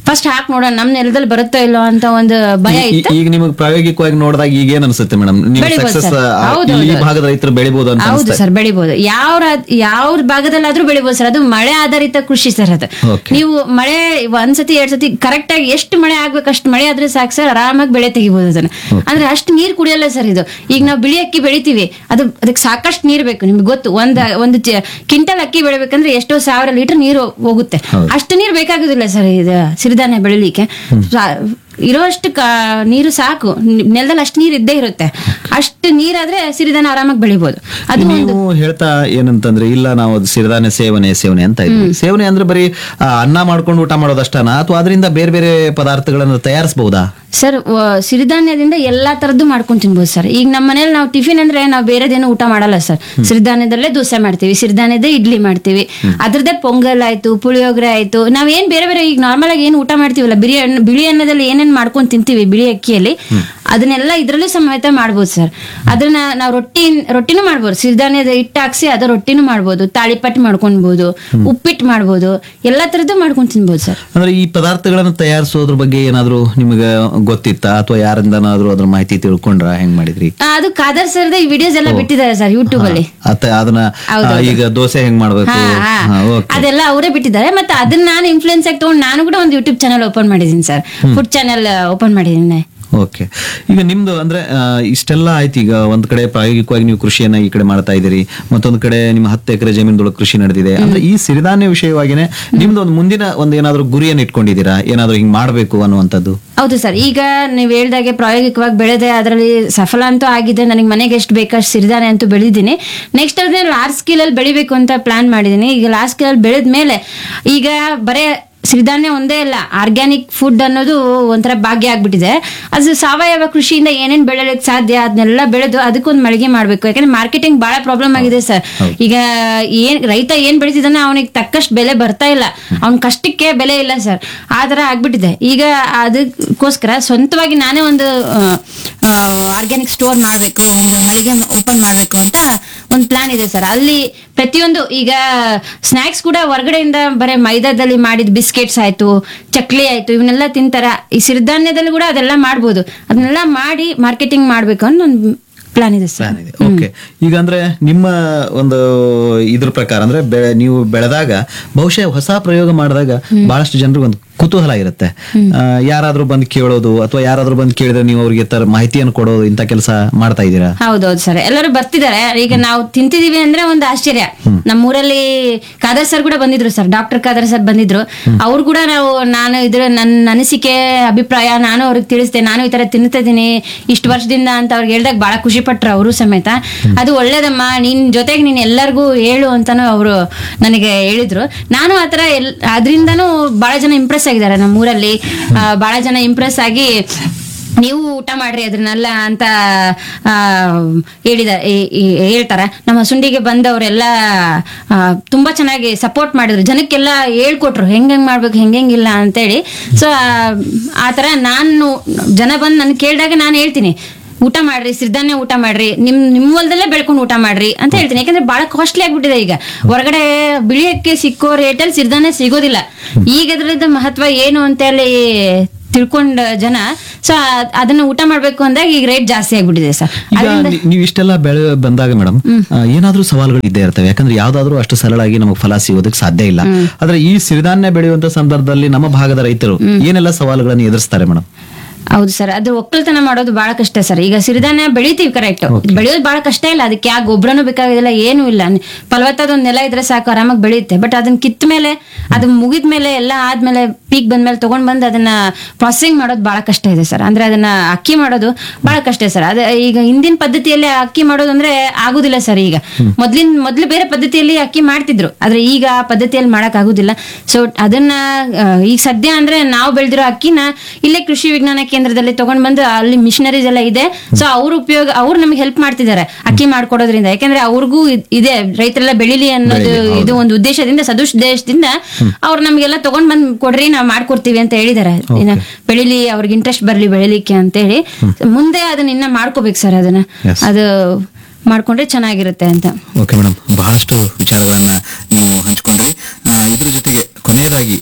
B: ಫಸ್ಟ್ ಹಾಕ್ ನೋಡೋಣ ನಮ್ ನೆಲದಲ್ಲಿ ಬರುತ್ತೋ ಇಲ್ಲೋ ಅಂತ ಒಂದು ಭಯ
A: ಈ-
B: ಇತ್ತು
A: ಈಗ ನಿಮಗೆ ಪ್ರಾಯೋಗಿಕವಾಗಿ ನೋಡಿದಾಗ ಈಗ ಏನ್ ಅನ್ಸುತ್ತೆ ಮೇಡಮ್ ನೀವು
B: ಬೆಳಿಬೋದು
A: ಸಕ್ಸಸ್
B: ಸರ್. ಹೌದು,
A: ಈ
B: ಹೌದು.
A: ಭಾಗದ ರೈತರು ಬೆಳಿಬಹುದು ಅಂತ
B: ಹೌದು
A: ಅನ್ಸುತ್ತೆ
B: ಸರ್ ಬೆಳಿಬಹುದು ಯಾವ ರಾ- ಯಾವ ಭಾಗದಲ್ಲಾದ್ರೂ ಬೆಳಿಬಹುದು ಸರ್ ಅದು ಮಳೆ ಆಧಾರಿತ ಕೃಷಿ ಸರ್ ಅದು
A: Okay.
B: ನೀವು ಮಳೆ ಒಂದ್ಸತಿ ಎರಡ್ ಸತಿ ಕರೆಕ್ಟ್ ಆಗಿ ಎಷ್ಟು ಮಳೆ ಆಗ್ಬೇಕು ಅಷ್ಟು ಮಳೆ ಆದ್ರೆ ಸಾಕು ಸರ್ ಆರಾಮಾಗಿ ಬೆಳೆ ತೆಗಿಬಹುದು ಅದನ್ನ ಅಂದ್ರೆ ಅಷ್ಟು ನೀರ್ ಕುಡಿಯಲ್ಲ ಸರ್ ಇದು ಈಗ ನಾವು ಬಿಳಿ ಅಕ್ಕಿ ಬೆಳಿತೀವಿ ಅದು ಅದಕ್ಕೆ ಸಾಕಷ್ಟು ನೀರ್ ಬೇಕು ನಿಮ್ಗೆ ಗೊತ್ತು ಒಂದ್ ಒಂದು ಚ- ಕ್ವಿಂಟಲ್ ಅಕ್ಕಿ ಬೆಳಿಬೇಕಂದ್ರೆ ಎಷ್ಟೋ ಸಾವಿರ ಲೀಟರ್ ನೀರು ಹೋಗುತ್ತೆ
A: ಹೌದು.
B: ಅಷ್ಟು ನೀರು ಬೇಕಾಗುದಿಲ್ಲ ಸರ್ ಇದು ಸಿರಿಧಾನ್ಯ ಬೆಳಿಲಿಕ್ಕೆ ಸಾ- ಇರೋಷ್ಟು ಕ- ನೀರು ಸಾಕು ನಿ- ನೆಲದಲ್ಲಿ ಅಷ್ಟು ನೀರು ಇದ್ದೇ ಇರುತ್ತೆ ಅಷ್ಟು ನೀರಾದ್ರೆ ಸಿರಿಧಾನ್ಯ ಆರಾಮಾಗಿ ಬೆಳಿಬಹುದು ಅದು ಒಂದು
A: ನೀವು ಹೇಳ್ತಾ ಏನಂತಂದ್ರೆ ಇಲ್ಲ ನಾವು ಅದು ಸಿರಿಧಾನ್ಯ ಸೇವನೆ ಸೇವನೆ ಅಂತ ಇದ್ವಿ ಸೇವನೆ ಅಂದ್ರೆ ಬರೀ ಆ, ಅನ್ನ ಮಾಡ್ಕೊಂಡು ಊಟ ಮಾಡೋದಷ್ಟನ ಅಥವಾ ಅದರಿಂದ ಬೇರೆ ಬೇರೆ ಪದಾರ್ಥಗಳನ್ನು ತಯಾರಿಸಬಹುದಾ
B: ಸರ್ ವ- ಸಿರಿಧಾನ್ಯದಿಂದ ಎಲ್ಲಾ ತರದ್ದು ಮಾಡ್ಕೊಂಡ್ ತಿನ್ಬೋದು ಸರ್ ಈಗ ನಮ್ಮ ಮನೇಲಿ ನಾವು ಟಿಫಿನ್ ಅಂದ್ರೆ ನಾವು ಬೇರೆದೇನು ಊಟ ಮಾಡಲ್ಲ ಸರ್ ಸಿರಿಧಾನ್ಯದಲ್ಲೇ ದೋಸೆ ಮಾಡ್ತೀವಿ ಸಿರಿಧಾನ್ಯದೇ ಇಡ್ಲಿ ಮಾಡ್ತೀವಿ ಅದ್ರದ್ದೇ ಪೊಂಗಲ್ ಆಯ್ತು ಪುಳಿಯೋಗರೆ ಆಯ್ತು ನಾವೇನ್ ಬೇರೆ ಬೇರೆ ಈಗ ನಾರ್ಮಲ್ ಆಗಿ ಏನು ಊಟ ಮಾಡ್ತೀವಲ್ಲ ಬಿಳಿ ಅನ್ನ ಬಿಳಿ ಅನ್ನದಲ್ಲಿ ಏನೇನ್ ಮಾಡ್ಕೊಂಡ್ ತಿಂತೀವಿ ಬಿಳಿ ಅಕ್ಕಿಯಲ್ಲಿ ಅದನ್ನೆಲ್ಲ ಇದ್ರಲ್ಲೂ ಸಮೇತ ಮಾಡ್ಬೋದು ಸರ್ ಅದನ್ನ ನಾವು ರೊಟ್ಟಿ ರೊಟ್ಟಿನೂ ಮಾಡ್ಬೋದು ಸಿರಿಧಾನ್ಯದ ಹಿಟ್ಟು ಹಾಕ್ಸಿ ಅದ ರೊಟ್ಟಿನೂ ಮಾಡ್ಬೋದು ತಾಳಿಪಟ್ಟು ಮಾಡ್ಕೊಳ್ಬಹುದು ಉಪ್ಪಿಟ್ಟು ಮಾಡ್ಬೋದು ಎಲ್ಲಾ ತರದ್ದು ಮಾಡ್ಕೊಂಡ್ ತಿನ್ಬೋದು ಸರ್
A: ಅಂದ್ರೆ ಈ ಪದಾರ್ಥಗಳನ್ನು ತಯಾರಿಸೋದ್ರ ಬಗ್ಗೆ ಏನಾದ್ರು ನಿಮಗೆ ಗೊತ್ತಿತ್ತಾ ಅಥವಾ ಯಾರಿಂದನಾದ್ರೂ ಅದ್ರ ಮಾಹಿತಿ ತಿಳ್ಕೊಂಡ್ರ ಹೆಂಗ್ ಮಾಡಿದ್ರಿ
B: ಆ, ಅದು ಖಾದರ್ ಸರ್ದ ಈ ವಿಡಿಯೋಸ್ ಎಲ್ಲ ಬಿಟ್ಟಿದ್ದಾರೆ ಸರ್ ಯೂಟ್ಯೂಬ್ ಅಲ್ಲಿ
A: ಅತ್ತ ಅದನ್ನ ಆ, ಈಗ ದೋಸೆ ಹೆಂಗ್ ಮಾಡ್ಬೇಕು
B: ಹಾ, ಹಾ.
A: ಹಾ, okay.
B: ಅದೆಲ್ಲ ಅವರೇ ಬಿಟ್ಟಿದ್ದಾರೆ ಮತ್ತೆ ಅದನ್ನ ನಾನು ಇನ್ಫ್ಲೂಯೆನ್ಸ್ ಆಗಿ ತಗೊಂಡು ನಾನು ಕೂಡ ಒಂದು ಯೂಟ್ಯೂಬ್ ಚಾನಲ್ ಓಪನ್ ಮಾಡಿದ್ದೀನಿ ಸರ್ ಫುಡ್ ಚಾನಲ್ ಓಪನ್ ಮಾಡಿದ್ದೀನಿ
A: ಓಕೆ ಈಗ ನಿಮ್ದು ಅಂದ್ರೆ ಆ, ಇಷ್ಟೆಲ್ಲ ಆಯ್ತು ಈಗ ಒಂದ್ ಕಡೆ ಪ್ರಾಯೋಗಿಕವಾಗಿ ನೀವು ಕೃಷಿಯನ್ನ ಈ ಕಡೆ ಮಾಡ್ತಾ ಇದ್ದೀರಿ ಮತ್ತೊಂದ್ ಕಡೆ ನಿಮ್ಮ ಹತ್ತು ಎಕರೆ ಜಮೀನದೊಳಗೆ ಕೃಷಿ ನಡೆದಿದೆ ಅಂದ್ರೆ ಈ ಸಿರಿಧಾನ್ಯ ವಿಷಯವಾಗಿನೇ ನಿಮ್ದು ಒಂದು ಮುಂದಿನ ಒಂದ್ ಏನಾದ್ರು ಗುರಿಯನ್ನು ಇಟ್ಕೊಂಡಿದ್ದೀರಾ ಏನಾದ್ರು ಹಿಂಗ್ ಮಾಡ್ಬೇಕು ಅನ್ನುವಂಥದ್ದು
B: ಹೌದು ಸರ್ ಈಗ ನೀವು ಹೇಳ್ದಾಗೆ ಪ್ರಾಯೋಗಿಕವಾಗಿ ಬೆಳೆದೆ ಅದರಲ್ಲಿ ಸಫಲ ಅಂತೂ ಆಗಿದೆ ನನಗೆ ಮನೆಗೆ ಎಷ್ಟು ಬೇಕಷ್ಟು ಸಿರಿಧಾನ್ಯ ಅಂತೂ ಬೆಳೆದಿದ್ದೀನಿ ನೆಕ್ಸ್ಟ್ ಅದನ್ನ ಲಾರ್ಜ್ ಸ್ಕೇಲ್ ಅಲ್ಲಿ ಬೆಳಿಬೇಕು ಅಂತ ಪ್ಲಾನ್ ಮಾಡಿದ್ದೀನಿ ಈಗ ಲಾರ್ಜ್ ಸ್ಕೇಲ್ ಅಲ್ಲಿ ಬೆಳೆದ ಮೇಲೆ ಈಗ ಬರೇ ಸಿರಿಧಾನ್ಯ ಒಂದೇ ಅಲ್ಲ ಆರ್ಗ್ಯಾನಿಕ್ ಫುಡ್ ಅನ್ನೋದು ಒಂಥರ ಭಾಗ್ಯ ಆಗ್ಬಿಟ್ಟಿದೆ ಅದು ಸಾವಯವ ಕೃಷಿಯಿಂದ ಏನೇನ್ ಬೆಳೆಯಲಿಕ್ಕೆ ಸಾಧ್ಯ ಅದನ್ನೆಲ್ಲ ಬೆಳೆದು ಅದಕ್ಕೊಂದು ಮಳಿಗೆ ಮಾಡ್ಬೇಕು ಯಾಕಂದ್ರೆ ಮಾರ್ಕೆಟಿಂಗ್ ಬಹಳ ಪ್ರಾಬ್ಲಮ್ ಆಗಿದೆ ಸರ್ ಈಗ ಏನ್ ರೈತ ಏನ್ ಬೆಳಿತಿದ್ದಾನೆ ಅವನಿಗೆ ತಕ್ಕಷ್ಟು ಬೆಲೆ ಬರ್ತಾ ಇಲ್ಲ ಅವ್ನ ಕಷ್ಟಕ್ಕೆ ಬೆಲೆ ಇಲ್ಲ ಸರ್ ಆ ತರ ಆಗ್ಬಿಟ್ಟಿದೆ ಈಗ ಅದಕ್ಕೋಸ್ಕರ ಸ್ವಂತವಾಗಿ ನಾನೇ ಒಂದು ಆರ್ಗ್ಯಾನಿಕ್ ಸ್ಟೋರ್ ಮಾಡಬೇಕು ಒಂದು ಮಳಿಗೆ ಓಪನ್ ಮಾಡಬೇಕು ಅಂತ ಒಂದು ಪ್ಲಾನ್ ಇದೆ ಸರ್ ಅಲ್ಲಿ ಪ್ರತಿಯೊಂದು ಈಗ ಸ್ನ್ಯಾಕ್ಸ್ ಕೂಡ ಹೊರಗಡೆಯಿಂದ ಬರೀ ಮೈದಾದಲ್ಲಿ ಮಾಡಿದ ಬಿಸ್ಕೆಟ್ಸ್ ಆಯ್ತು ಚಕ್ಲಿ ಆಯ್ತು ಇವನ್ನೆಲ್ಲ ತಿಂತಾರ ಈ ಸಿರಿಧಾನ್ಯದಲ್ಲಿ ಕೂಡ ಅದೆಲ್ಲ ಮಾಡ್ಬೋದು ಅದನ್ನೆಲ್ಲ ಮಾಡಿ ಮಾರ್ಕೆಟಿಂಗ್ ಮಾಡ್ಬೇಕು ಅನ್ನೋ ಒಂದು ಪ್ಲಾನ್ ಇದೆ ಸರ್
A: ಪ್ಲಾನ್ ಇದೆ ಓಕೆ ಈಗ ಅಂದ್ರೆ ನಿಮ್ಮ ಒಂದು ಇದ್ರ ಪ್ರಕಾರ ಅಂದ್ರೆ ಬೆ- ನೀವು ಬೆಳೆದಾಗ ಬಹುಶಃ ಹೊಸ ಪ್ರಯೋಗ ಮಾಡಿದಾಗ ಬಹಳಷ್ಟು ಜನರಿಗೆ ಒಂದು ಕುತೂಹಲ ಇರುತ್ತೆ ಆ, ಯಾರಾದ್ರೂ ಬಂದು ಕೇಳೋದು ಅಥವಾ ಯಾರಾದ್ರೂ ಬಂದು ಕೇಳಿದ್ರೆ ನೀವು ಅವ್ರಿಗೆ ತರ ಮಾಹಿತಿಯನ್ನು ಕೊಡೋದು ಇಂಥ ಕೆಲಸ ಮಾಡ್ತಾ ಇದ್ದೀರಾ
B: ಹೌದೌದು ಸರ್ ಎಲ್ಲರೂ ಬರ್ತಿದ್ದಾರೆ ಈಗ ನಾವು ತಿಂತಿದೀವಿ ಅಂದ್ರೆ ಒಂದು ಆಶ್ಚರ್ಯ ನಮ್ಮೂರಲ್ಲಿ ಖಾದರ್ ಸರ್ ಕೂಡ ಬಂದಿದ್ರು ಸರ್ ಡಾಕ್ಟರ್ ಖಾದರ್ ಸರ್ ಬಂದಿದ್ರು ಅವ್ರು ಕೂಡ ನಾವು ನಾನು ಇದ್ರ ನನ್ನ ಅನಿಸಿಕೆ ಅಭಿಪ್ರಾಯ ನಾನು ಅವ್ರಿಗೆ ತಿಳಿಸ್ದೆ ನಾನು ಈ ತರ ತಿಂತಾ ಇದೀನಿ ಇಷ್ಟು ವರ್ಷದಿಂದ ಅಂತ ಅವ್ರಿಗೆ ಹೇಳ್ದಾಗ ಬಹಳ ಖುಷಿ ಪಟ್ರು ಅವರು ಸಮೇತ ಅದು ಒಳ್ಳೇದಮ್ಮ ನಿನ್ ಜೊತೆಗೆ ನೀನ್ ಎಲ್ಲರಿಗೂ ಹೇಳು ಅಂತಾನು ಅವರು ನನಗೆ ಹೇಳಿದ್ರು ನಾನು ಆತರ ಎಲ್ ಅದರಿಂದನೂ ಬಹಳ ಜನ ಇಂಪ್ರೆಸ್ ಆಗಿದ್ದಾರೆ ನಮ್ಮ ಊರಲ್ಲಿ ಆ, ಬಹಳ ಜನ ಇಂಪ್ರೆಸ್ ಆಗಿ ನೀವು ಊಟ ಮಾಡ್ರಿ ಅದನ್ನೆಲ್ಲ ಅಂತ ಆ, ಹೇಳಿದ ಈ- ಈ- ಹೇಳ್ತಾರೆ ನಮ್ಮ ಸುಂಡಿಗೆ ಬಂದವರೆಲ್ಲ ಆ, ತುಂಬಾ ಚೆನ್ನಾಗಿ ಸಪೋರ್ಟ್ ಮಾಡಿದ್ರು ಜನಕ್ಕೆಲ್ಲ ಹೇಳ್ಕೊಟ್ರು ಹೆಂಗ್ ಹೆಂಗ್ ಮಾಡ್ಬೇಕು ಹೆಂಗ್ ಹೆಂಗಿಲ್ಲ ಅಂತೇಳಿ ಸೊ ಆ ತರ ನಾನು ಜನ ಬಂದು ನನ್ ಕೇಳಿದಾಗ ನಾನು ಹೇಳ್ತೀನಿ ಊಟ ಮಾಡ್ರಿ ಸಿರಿಧಾನ್ಯ ಊಟ ಮಾಡ್ರಿ ನಿಮ್ ನಿಮ್ ಹೊಲದಲ್ಲೇ ಬೆಳ್ಕೊಂಡು ಊಟ ಮಾಡ್ರಿ ಅಂತ ಹೇಳ್ತೀನಿ ಯಾಕಂದ್ರೆ ಬಹಳ ಕಾಸ್ಟ್ಲಿ ಆಗ್ಬಿಟ್ಟಿದೆ ಈಗ ಹೊರಗಡೆ ಬಿಳಿಯಕ್ಕೆ ಸಿಕ್ಕೋ ರೇಟಲ್ಲಿ ಸಿರಿಧಾನ್ಯ ಸಿಗೋದಿಲ್ಲ ಈಗ ಅದ್ರದ್ದು ಮಹತ್ವ ಏನು ಅಂತ ಹೇಳಿ ತಿಳ್ಕೊಂಡ ಜನ ಸೊ ಅದನ್ನ ಊಟ ಮಾಡ್ಬೇಕು ಅಂದಾಗ ಈಗ ರೇಟ್ ಜಾಸ್ತಿ ಆಗ್ಬಿಟ್ಟಿದೆ ಸರ್
A: ಈಗ ನಿ- ನೀವು ಇಷ್ಟೆಲ್ಲ ಬೆಳೆ ಬಂದಾಗ ಮೇಡಮ್ ಏನಾದ್ರೂ ಸವಾಲುಗಳು ಇದ್ದೇ ಇರ್ತವೆ ಯಾಕಂದ್ರೆ ಯಾವ್ದಾದ್ರೂ ಅಷ್ಟು ಸರಳಾಗಿ ನಮಗೆ ಫಲ ಸಿಗೋದಕ್ಕೆ ಸಾಧ್ಯ ಇಲ್ಲ ಆದ್ರೆ ಈ ಸಿರಿಧಾನ್ಯ ಬೆಳೆಯುವಂತ ಸಂದರ್ಭದಲ್ಲಿ ನಮ್ಮ ಭಾಗದ ರೈತರು ಏನೆಲ್ಲ ಸವಾಲುಗಳನ್ನು ಎದುರಿಸ್ತಾರೆ ಮೇಡಮ್
B: ಹೌದು ಸರ್ ಅದು ಒಕ್ಕಲ್ತನ ಮಾಡೋದು ಬಹಳ ಕಷ್ಟ ಸರ್ ಈಗ ಸಿರಿಧಾನ್ಯ ಬೆಳಿತೀವಿ ಕರೆಕ್ಟ್ ಬೆಳೆಯೋದು ಬಹಳ ಕಷ್ಟ ಇಲ್ಲ ಅದಕ್ಕೆ ಯಾವ ಗೊಬ್ಬರನೂ ಬೇಕಾಗಿಲ್ಲ ಏನೂ ಇಲ್ಲ ಫಲವತ್ತಾದ ಒಂದ್ ನೆಲ ಇದ್ರೆ ಸಾಕು ಆರಾಮಾಗಿ ಬೆಳೆಯುತ್ತೆ ಬಟ್ ಅದನ್ನ ಕಿತ್ತ ಮೇಲೆ ಅದು ಮುಗಿದ ಮೇಲೆ ಎಲ್ಲ ಆದ್ಮೇಲೆ ಪೀಕ್ ಬಂದ್ಮೇಲೆ ತಗೊಂಡ್ ಬಂದು ಅದನ್ನ ಪ್ರಾಸೆಸಿಂಗ್ ಮಾಡೋದು ಬಹಳ ಕಷ್ಟ ಇದೆ ಸರ್ ಅಂದ್ರೆ ಅದನ್ನ ಅಕ್ಕಿ ಮಾಡೋದು ಬಹಳ ಕಷ್ಟ ಸರ್ ಅದ ಈಗ ಹಿಂದಿನ ಪದ್ಧತಿಯಲ್ಲಿ ಅಕ್ಕಿ ಮಾಡೋದು ಅಂದ್ರೆ ಆಗುದಿಲ್ಲ ಸರ್ ಈಗ ಮೊದ್ಲಿನ ಮೊದ್ಲು ಬೇರೆ ಪದ್ಧತಿಯಲ್ಲಿ ಅಕ್ಕಿ ಮಾಡ್ತಿದ್ರು ಆದ್ರೆ ಈಗ ಆ ಪದ್ಧತಿಯಲ್ಲಿ ಮಾಡಕ್ ಆಗುದಿಲ್ಲ ಸೊ ಅದನ್ನ ಆ, ಈಗ ಸದ್ಯ ಅಂದ್ರೆ ನಾವು ಬೆಳೆದಿರೋ ಅಕ್ಕಿನ ಇಲ್ಲೇ ಕೃಷಿ ವಿಜ್ಞಾನ ಕೇಂದ್ರದಲ್ಲಿ ತಗೊಂಡ್ ಬಂದು ಅಲ್ಲಿ ಮಿಷನರೀಸ್ ಎಲ್ಲ ಇದೆ ಸೊ ಅವ್ರ ಉಪಯೋಗ ಅವ್ರು ನಮಗೆ ಹೆಲ್ಪ್ ಮಾಡ್ತಿದ್ದಾರೆ ಅಕ್ಕಿ ಮಾಡ್ಕೊಡೋದ್ರಿಂದ ಯಾಕಂದ್ರೆ ಅವ್ರಿಗೂ ಇದ್- ಇದೆ ರೈತರೆಲ್ಲ ಬೆಳಿಲಿ ಅನ್ನೋದು ಇದು ಒಂದು ಉದ್ದೇಶದಿಂದ ಸದುದ್ದೇಶದಿಂದ ಅವ್ರು ನಮಗೆಲ್ಲ ತಗೊಂಡ್ ಬಂದ್ ಕೊಡ್ರಿ ನಾವು ಮಾಡ್ಕೊಡ್ತೀವಿ ಅಂತ ಹೇಳಿದ್ದಾರೆ ಇನ್ನ ಬೆಳಿಲಿ ಅವ್ರಿಗೆ ಇಂಟ್ರೆಸ್ಟ್ ಬರ್ಲಿ ಬೆಳಿಲಿಕ್ಕೆ ಅಂತ ಹೇಳಿ ಮುಂದೆ ಅದನ್ನ ಇನ್ನ ಮಾಡ್ಕೋಬೇಕು ಸರ್ ಅದನ್ನ
A: Yes.
B: ಅದು ಮಾಡ್ಕೊಂಡ್ರೆ ಚೆನ್ನಾಗಿರುತ್ತೆ ಅಂತ
A: ಓಕೆ ಮೇಡಮ್ ಬಹಳಷ್ಟು ವಿಚಾರಗಳನ್ನ ನೀವು ಹಂಚ್ಕೊಂಡ್ರಿ ಆ, ಇದ್ರ ಜೊತೆಗೆ ಕೊನೆಯದಾಗಿ ನಮ್ಮ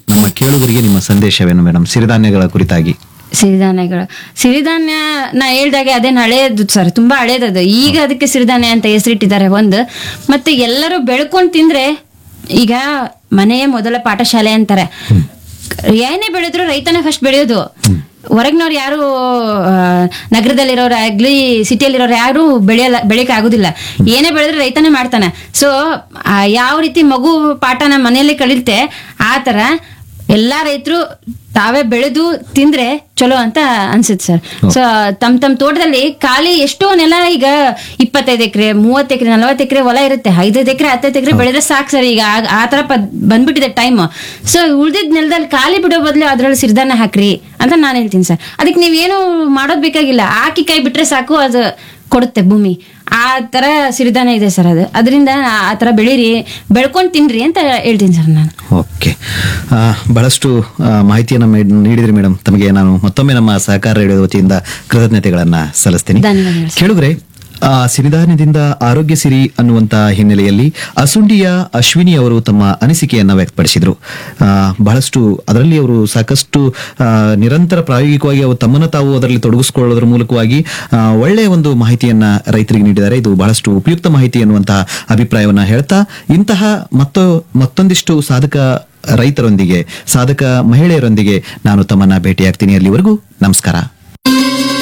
A: ಕೇಳುಗರಿಗೆ ನಿಮ್ಮ ಸಂದೇಶವೇನು ಮೇಡಮ್ ಸಿರಿಧಾನ್ಯಗಳ ಕುರಿತಾಗಿ
B: ಸಿರಿಧಾನ್ಯಗಳು ಸಿರಿಧಾನ್ಯ ನಾ ಹೇಳ್ದಾಗೆ ಅದೇನು ಹಳೇದು ಸರ್ ತುಂಬಾ ಹಳೇದದು ಈಗ ಅದಕ್ಕೆ ಸಿರಿಧಾನ್ಯ ಅಂತ ಹೆಸರಿಟ್ಟಿದ್ದಾರೆ ಒಂದು ಮತ್ತೆ ಎಲ್ಲರೂ ಬೆಳ್ಕೊಂಡು ತಿಂದ್ರೆ ಈಗ ಮನೆಯೇ ಮೊದಲ ಪಾಠಶಾಲೆ ಅಂತಾರೆ ಏನೇ ಬೆಳೆದ್ರು ರೈತನೇ ಫಸ್ಟ್ ಬೆಳೆಯೋದು ಹೊರಗಿನವ್ರು ಯಾರು ಆ, ನಗರದಲ್ಲಿರೋರು ಆಗ್ಲಿ ಸಿಟಿಯಲ್ಲಿರೋರು ಯಾರು ಬೆಳೆಯಲ್ಲ ಬೆಳೆಯಕ್ಕೆ ಆಗುದಿಲ್ಲ ಏನೇ ಬೆಳೆದ್ರೆ ರೈತನೇ ಮಾಡ್ತಾನೆ ಸೊ ಯಾವ ರೀತಿ ಮಗು ಪಾಠನ ಮನೆಯಲ್ಲೇ ಕಲಿತೆ ಆ ಥರ ಎಲ್ಲಾ ರೈತರು ತಾವೇ ಬೆಳೆದು ತಿಂದ್ರೆ ಚಲೋ ಅಂತ ಅನ್ಸುತ್ತೆ ಸರ್ ಸೊ ತಮ್ಮ ತಮ್ಮ ತೋಟದಲ್ಲಿ ಖಾಲಿ ಎಷ್ಟೋ ನೆಲ ಈಗ ಇಪ್ಪತ್ತೈದು ಎಕರೆ ಮೂವತ್ತು ಎಕರೆ ನಲವತ್ತು ಎಕರೆ ಹೊಲ ಇರುತ್ತೆ ಐದೈದು ಎಕರೆ ಹತ್ತೈದು ಎಕರೆ ಬೆಳೆದ್ರೆ ಸಾಕು ಸರ್ ಈಗ ಆ- ಆ ತರ ಪದ್- ಬಂದ್ಬಿಟ್ಟಿದೆ ಟೈಮ್ ಸೊ ಉಳ್ದಿದ್ ನೆಲದಲ್ಲಿ ಖಾಲಿ ಬಿಡೋ ಬದಲು ಅದ್ರಲ್ಲಿ ಸಿರಿಧಾನ್ಯ ಹಾಕ್ರಿ ಅಂತ ನಾನು ಹೇಳ್ತೀನಿ ಸರ್ ಅದಕ್ಕೆ ನೀವೇನು ಮಾಡೋದ್ ಬೇಕಾಗಿಲ್ಲ ಹಾಕಿ ಕೈ ಬಿಟ್ರೆ ಸಾಕು ಅದು ಕೊಡುತ್ತೆ ಭೂಮಿ ಆ ತರ ಸಿರಿಧಾನ್ಯ ಇದೆ ಸರ್ ಅದು ಅದರಿಂದ ಆ ತರ ಬೆಳೀರಿ ಬೆಳ್ಕೊಂಡ್ ತಿನ್ರಿ ಅಂತ ಹೇಳ್ತೀನಿ ಸರ್ ನಾನು
A: ಓಕೆ ಆ, ಬಹಳಷ್ಟು ಆ, ಮಾಹಿತಿಯನ್ನು ಮೇಡ್- ನೀಡಿದ್ರಿ ಮೇಡಮ್ ತಮಗೆ ನಾನು ಮತ್ತೊಮ್ಮೆ ನಮ್ಮ ಸಹಕಾರ ರೇಡಿಯೋ ವತಿಯಿಂದ ಕೃತಜ್ಞತೆಗಳನ್ನ ಸಲ್ಲಿಸ್ತೀನಿ
B: ಧನ್ಯವಾದಗಳು ಸರ್.
A: ಕೇಳುಗ್ರೆ ಆ, ಸಿರಿಧಾನ್ಯದಿಂದ ಆರೋಗ್ಯ ಸಿರಿ ಅನ್ನುವಂತ ಹಿನ್ನೆಲೆಯಲ್ಲಿ ಅಸುಂಡಿಯ ಅಶ್ವಿನಿ ಅವರು ತಮ್ಮ ಅನಿಸಿಕೆಯನ್ನ ವ್ಯಕ್ತಪಡಿಸಿದ್ರು ಆ, ಬಹಳಷ್ಟು ಅದರಲ್ಲಿ ಅವರು ಸಾಕಷ್ಟು ಆ, ನಿರಂತರ ಪ್ರಾಯೋಗಿಕವಾಗಿ ಅವರು ತಮ್ಮನ್ನು ತಾವು ಅದರಲ್ಲಿ ತೊಡಗಿಸಿಕೊಳ್ಳೋದ್ರ ಮೂಲಕವಾಗಿ ಆ, ಒಳ್ಳೆಯ ಒಂದು ಮಾಹಿತಿಯನ್ನ ರೈತರಿಗೆ ನೀಡಿದ್ದಾರೆ ಇದು ಬಹಳಷ್ಟು ಉಪಯುಕ್ತ ಮಾಹಿತಿ ಅನ್ನುವಂತಹ ಅಭಿಪ್ರಾಯವನ್ನ ಹೇಳ್ತಾ ಇಂತಹ ಮತ್ತೊ ಮತ್ತೊಂದಿಷ್ಟು ಸಾಧಕ ರೈತರೊಂದಿಗೆ ಸಾಧಕ ಮಹಿಳೆಯರೊಂದಿಗೆ ನಾನು ತಮ್ಮನ್ನ ಭೇಟಿಯಾಗ್ತೀನಿ ಅಲ್ಲಿವರೆಗೂ ನಮಸ್ಕಾರ